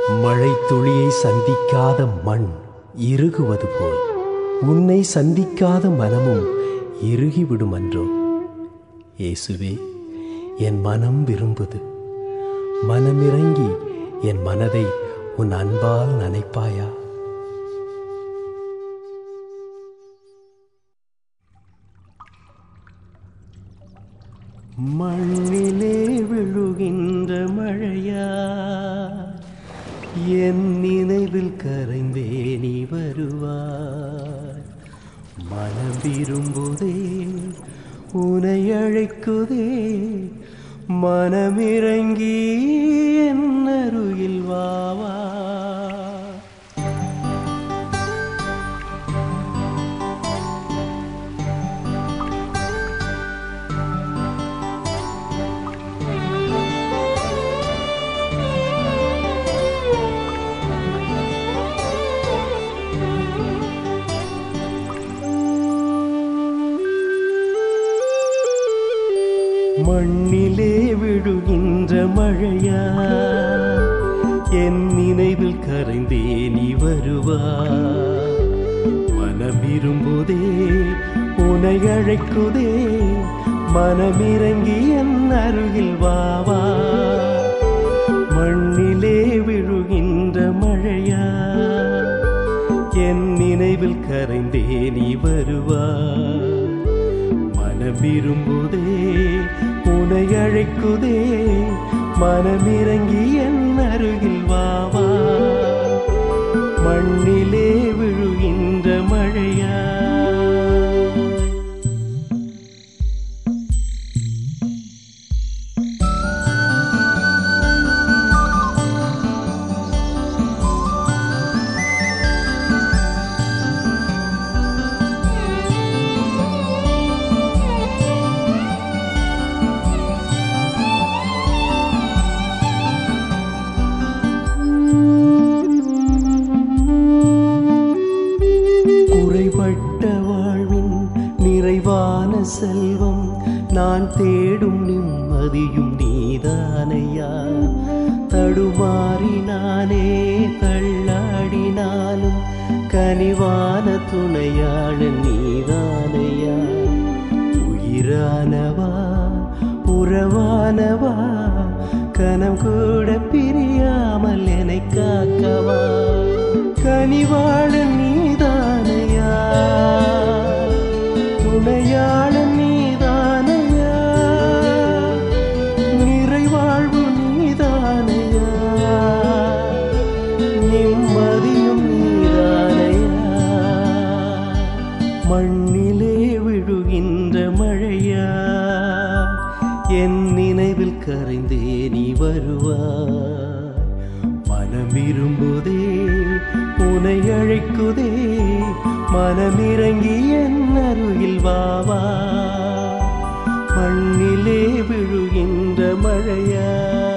மழை துளியை சந்திக்காத மண் இறுகுவது போல் உன்னை சந்திக்காத மனமும் இறுகிவிடும் அன்றோ இயேசுவே என் மனம் விரும்புது மனமிறங்கி என் மனதை உன் அன்பால் நனைப்பாயா மண்ணிலே விழுகின்ற மழையா என் நினைவில் கரைந்தே நீ வருவாய் மனம் விரும்புதே உனை அழைக்குதே மனமிறங்கி என் அருகில் வாவா மண்ணிலே விழுகின்ற மழையா என் நினைவில் கரைந்தே நீ வருவா மனம் விரும்புதே உனை அழைக்குதே மனமிறங்கி என் அருகில் வாவா மண்ணிலே விழுகின்ற மழையா என் நினைவில் கரைந்தே நீ வருவா மனம் விரும்புதே உனை அழைக்குதே மனமிறங்கி என் அருகில் வாவா மண்ணிலே விழுகின்ற மழையா குறைபட்ட வாழ்வின் நிறைவான செல்வம் நான் தேடும் நிம்மதியும் நீதானையா தடுமாறினானே தள்ளாடினாலும் கனிவான துணையாளன் நீதானையா உயிரானவா உறவானவா கனம் கூட பிரியாமல் என்னை காக்கவா கனிவாளன் நீதானையா துணையாளன் நீதானையா நிறைவாழ்வு நீதானையா நிம்மதியும் நீதானையா மண்ணிலே விழுகின்ற மழையா என் நினைவில் கரைந்தே நீ வருவாய் மனம் விரும்புதே உனை அழைக்குதே மனமிறங்கி என் அருகில் வாவா மண்ணிலே விழுகின்ற மழையா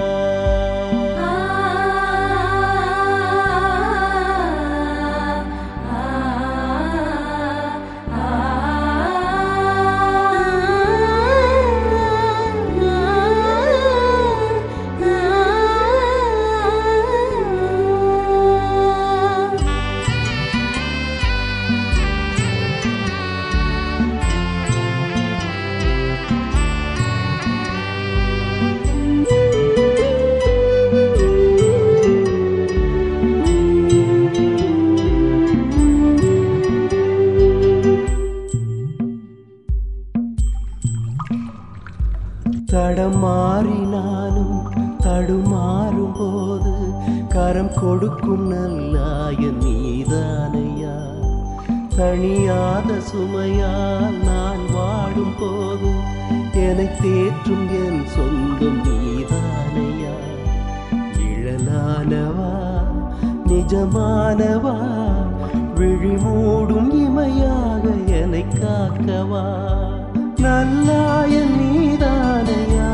தடமாறினாலும் தடுமாறும் போது கரம் கொடுக்கும் நல்லாய நீதானையா தனியாத சுமையால் நான் வாடும் போது என்னை தேற்றும் என் சொந்தம் நீதானையா நிழலானவா நிஜமானவா விழிமூடும் இமையாக என்னை காக்கவா நல்லாய நீதானையா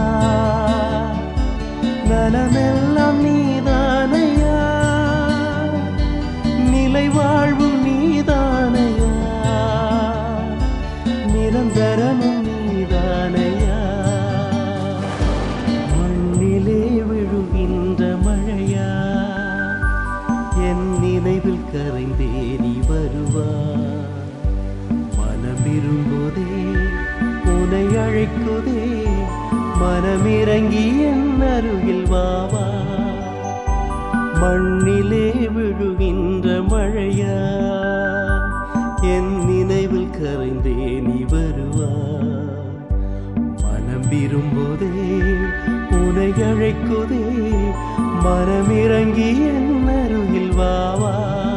நலமெல்லாம் நீதானையா நிலை வாழ்வு நீதானையா நிரந்தரமும் நீதானையா மண்ணிலே விழுகின்ற மழையா அருகில் வாவா மண்ணிலே விழுகின்ற மழையா என் நினைவில் கரைந்தே நீ வருவா மனம் விரும்புதே உனை அழைக்குதே மனமிறங்கி என் அருகில் வாவா